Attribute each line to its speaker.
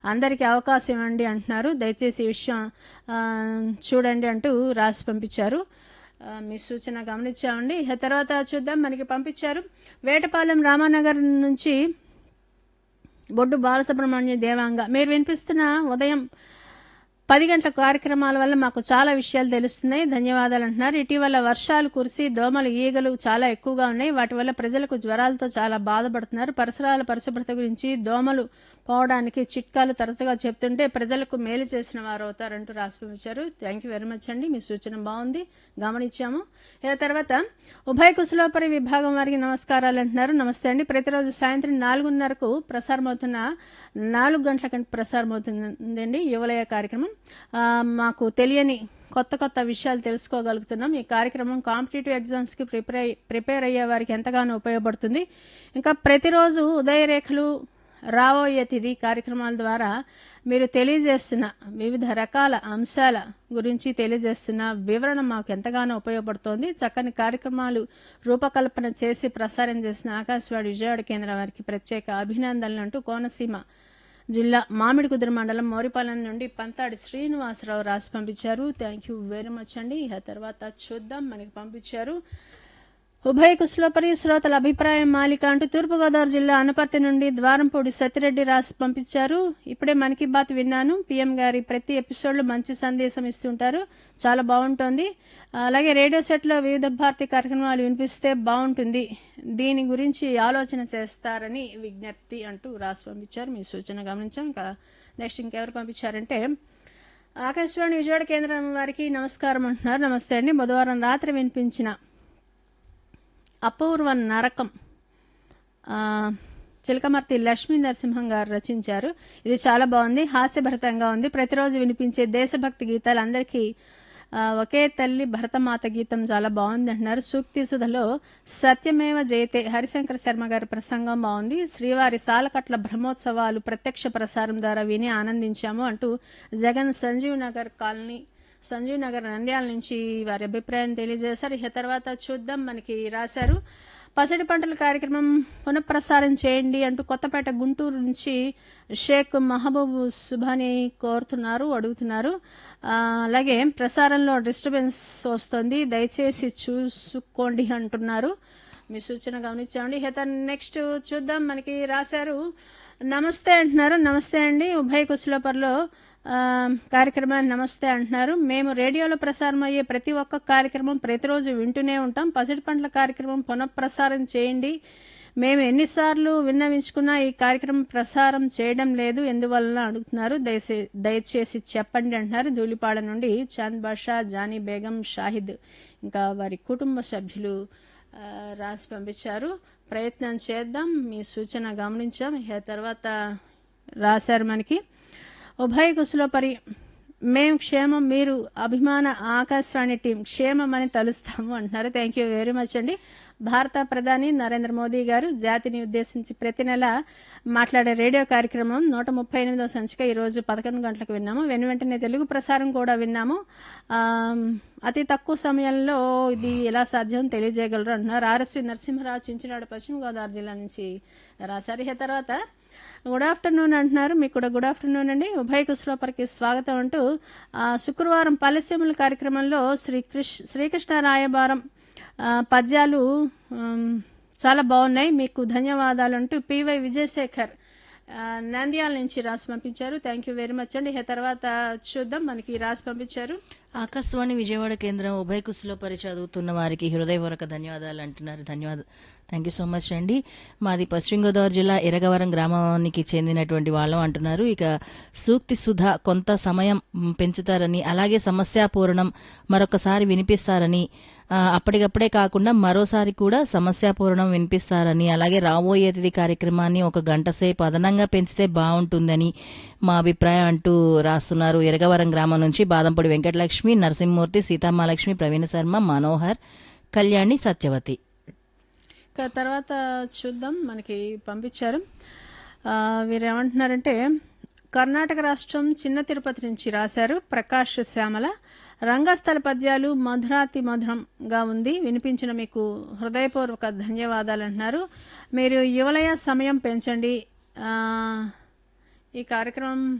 Speaker 1: అందరికీ అవకాశం ఇవ్వండి అంటున్నారు దయచేసి ఈ విషయం ఆ, చూడండి అంటూ రాసి పంపించారు ఆ, మీ సూచన గమనించామండి ఇక తర్వాత చూద్దాం మనకి పంపించారు వేటపాలెం రామానగర్ నుంచి బొడ్డు బాలసుబ్రహ్మణ్య దేవాంగ మీరు వినిపిస్తున్న ఉదయం పది గంటల కార్యక్రమాల వల్ల మాకు చాలా విషయాలు తెలుస్తున్నాయి ధన్యవాదాలు అంటున్నారు ఇటీవల వర్షాలు కురిసి దోమలు ఈగలు చాలా ఎక్కువగా ఉన్నాయి వాటి వల్ల ప్రజలకు జ్వరాలతో చాలా బాధపడుతున్నారు పరిసరాల పరిశుభ్రత గురించి దోమలు పోవడానికి చిట్కాలు తరచుగా చెప్తుంటే ప్రజలకు మేలు చేసిన వారు అవుతారంటూ రాసి పంపించారు థ్యాంక్ యూ వెరీ మచ్ అండి మీ సూచన బాగుంది గమనించాము ఇక తర్వాత ఉభయ కుశలోపరి విభాగం వారికి నమస్కారాలు అంటున్నారు నమస్తే అండి ప్రతిరోజు సాయంత్రం నాలుగున్నరకు ప్రసారమవుతున్న నాలుగు గంటల కంటే ప్రసారం అవుతుందండి యువలయ కార్యక్రమం ఆ, మాకు తెలియని కొత్త కొత్త విషయాలు తెలుసుకోగలుగుతున్నాం ఈ కార్యక్రమం కాంపిటేటివ్ ఎగ్జామ్స్కి ప్రిపేర్ అయ్యి ప్రిపేర్ అయ్యే వారికి ఎంతగానో ఉపయోగపడుతుంది ఇంకా ప్రతిరోజు ఉదయరేఖలు రాబోయే తిథి కార్యక్రమాల ద్వారా మీరు తెలియజేస్తున్న వివిధ రకాల అంశాల గురించి తెలియజేస్తున్న వివరణ మాకు ఎంతగానో ఉపయోగపడుతోంది చక్కని కార్యక్రమాలు రూపకల్పన చేసి ప్రసారం చేసిన ఆకాశవాణి విజయవాడ కేంద్రం వారికి ప్రత్యేక అభినందనలు అంటూ కోనసీమ జిల్లా మామిడికుదురు మండలం మోరిపాలెం నుండి పంతాడి శ్రీనివాసరావు రాసి పంపించారు థ్యాంక్ యూ వెరీ మచ్ అండి ఆ తర్వాత చూద్దాం మనకి పంపించారు ఉభయ కుశలపరి శ్రోతల అభిప్రాయం మాలిక అంటూ తూర్పుగోదావరి జిల్లా అనపర్తి నుండి ద్వారంపూడి సత్యరెడ్డి రాసి పంపించారు ఇప్పుడే మన్ కీ బాత్ విన్నాను పిఎం గారి ప్రతి ఎపిసోడ్లో మంచి సందేశం ఇస్తుంటారు చాలా బాగుంటుంది అలాగే రేడియో సెట్లో వివిధ భారతి కార్యక్రమాలు వినిపిస్తే బాగుంటుంది దీని గురించి ఆలోచన చేస్తారని విజ్ఞప్తి అంటూ రాసి పంపించారు మీ సూచన గమనించాం ఇంకా నెక్స్ట్ ఇంకెవరు పంపించారంటే ఆకాశవాణి విజయవాడ కేంద్రం వారికి నమస్కారం అంటున్నారు నమస్తే అండి బుధవారం రాత్రి వినిపించిన అపూర్వ నరకం ఆ, చిలకమర్తి లక్ష్మీ నరసింహం గారు రచించారు ఇది చాలా బాగుంది హాస్యభరితంగా ఉంది ప్రతిరోజు వినిపించే దేశభక్తి గీతాలు అందరికీ ఆ, ఒకే తల్లి భరతమాత గీతం చాలా బాగుంది అంటున్నారు సూక్తి సుధలో సత్యమేవ జయతే హరిశంకర శర్మ గారి ప్రసంగం బాగుంది శ్రీవారి సాలకట్ల బ్రహ్మోత్సవాలు ప్రత్యక్ష ప్రసారం ద్వారా విని ఆనందించాము అంటూ జగన్ సంజీవ్ నగర్ కాలనీ సంజీవ్ నగర్ నంద్యాల నుంచి వారి అభిప్రాయం తెలియజేశారు ఇక తర్వాత చూద్దాం మనకి రాశారు పసిడి పంటల కార్యక్రమం పునఃప్రసారం చేయండి అంటూ కొత్తపేట గుంటూరు నుంచి షేక్ మహబూబ్ సుభాని కోరుతున్నారు అడుగుతున్నారు ఆ, అలాగే ప్రసారంలో డిస్టర్బెన్స్ వస్తుంది దయచేసి చూసుకోండి అంటున్నారు మీ సూచన గమనించామండి ఇక నెక్స్ట్ చూద్దాం మనకి రాశారు నమస్తే అంటున్నారు నమస్తే అండి ఉభయ కుశలపర్లో ఆ, కార్యక్రమాన్ని నమస్తే అంటున్నారు మేము రేడియోలో ప్రసారం అయ్యే ప్రతి ఒక్క కార్యక్రమం ప్రతిరోజు వింటూనే ఉంటాం పసిడి పంటల కార్యక్రమం పునఃప్రసారం చేయండి మేము ఎన్నిసార్లు విన్నవించుకున్నా ఈ కార్యక్రమం ప్రసారం చేయడం లేదు ఎందువలన అడుగుతున్నారు దయచే దయచేసి చెప్పండి అంటున్నారు ధూళిపాడ నుండి చాంద్ బాషా జానీ బేగం షాహిద్ ఇంకా వారి కుటుంబ సభ్యులు ఆ, రాసి పంపించారు ప్రయత్నం చేద్దాం మీ సూచన గమనించాం ఇక తర్వాత రాశారు మనకి ఉభయ కుశలోపరి మేము క్షేమం మీరు అభిమాన ఆకాశవాణి టీం క్షేమం అని తలుస్తాము అంటున్నారు థ్యాంక్ యూ వెరీ మచ్ అండి భారత ప్రధాని నరేంద్ర మోదీ గారు జాతిని ఉద్దేశించి ప్రతి నెల మాట్లాడే రేడియో కార్యక్రమం నూట ముప్పై ఎనిమిదవ సంచిక ఈరోజు పదకొండు గంటలకు విన్నాము వెను వెంటనే తెలుగు ప్రసారం కూడా విన్నాము ఆమ్, అతి తక్కువ సమయంలో ఇది ఎలా సాధ్యం తెలియజేయగలరు అంటున్నారు ఆర్ఎస్వి నరసింహరావు చించినాడు పశ్చిమ గోదావరి జిల్లా నుంచి రాశారు ఇక తర్వాత గుడ్ ఆఫ్టర్నూన్ అంటున్నారు మీకు కూడా గుడ్ ఆఫ్టర్నూన్ అండి ఉభయ కుశలోపరికి స్వాగతం అంటూ ఆ, శుక్రవారం పల్లెసీముల కార్యక్రమంలో శ్రీ కృష్ శ్రీకృష్ణ రాయబారం ఆ, పద్యాలు ఉమ్, చాలా బాగున్నాయి మీకు ధన్యవాదాలు అంటూ పివై విజయశేఖర్ ఆ, నంద్యాల నుంచి రాసి పంపించారు థ్యాంక్ యూ వెరీ మచ్ అండి ఇక తర్వాత చూద్దాం మనకి రాసి పంపించారు
Speaker 2: ఆకాశవాణి విజయవాడ కేంద్రం ఉభయ కుశలో పరి చదువుతున్న వారికి హృదయపూర్వక ధన్యవాదాలు అంటున్నారు ధన్యవాదాలు థ్యాంక్ యూ సో మచ్ అండి మాది పశ్చిమ గోదావరి జిల్లా ఎరగవరం గ్రామానికి చెందినటువంటి వాళ్ళం అంటున్నారు ఇక సూక్తి సుధ కొంత సమయం మ్, పెంచుతారని అలాగే సమస్యాపూరణం మరొకసారి వినిపిస్తారని ఆ, అప్పటికప్పుడే కాకుండా మరోసారి కూడా సమస్యాపూరణం వినిపిస్తారని అలాగే రాబోయే తిథి కార్యక్రమాన్ని ఒక గంట సేపు అదనంగా పెంచితే బాగుంటుందని మా అభిప్రాయం అంటూ రాస్తున్నారు ఎరగవరం గ్రామం నుంచి బాదంపొడి వెంకటలక్ష్మి నరసింహమూర్తి సీతామాలక్ష్మి ప్రవీణ శర్మ మనోహర్ కళ్యాణి సత్యవతి
Speaker 1: ఇక తర్వాత చూద్దాం మనకి పంపించారు ఆ, వీరు ఏమంటున్నారంటే కర్ణాటక రాష్ట్రం చిన్న తిరుపతి నుంచి రాశారు ప్రకాష్ శ్యామల రంగస్థల పద్యాలు మధురాతి మధురంగా ఉంది వినిపించిన మీకు హృదయపూర్వక ధన్యవాదాలు అంటున్నారు మీరు యువలయ సమయం పెంచండి ఆ, ఈ కార్యక్రమం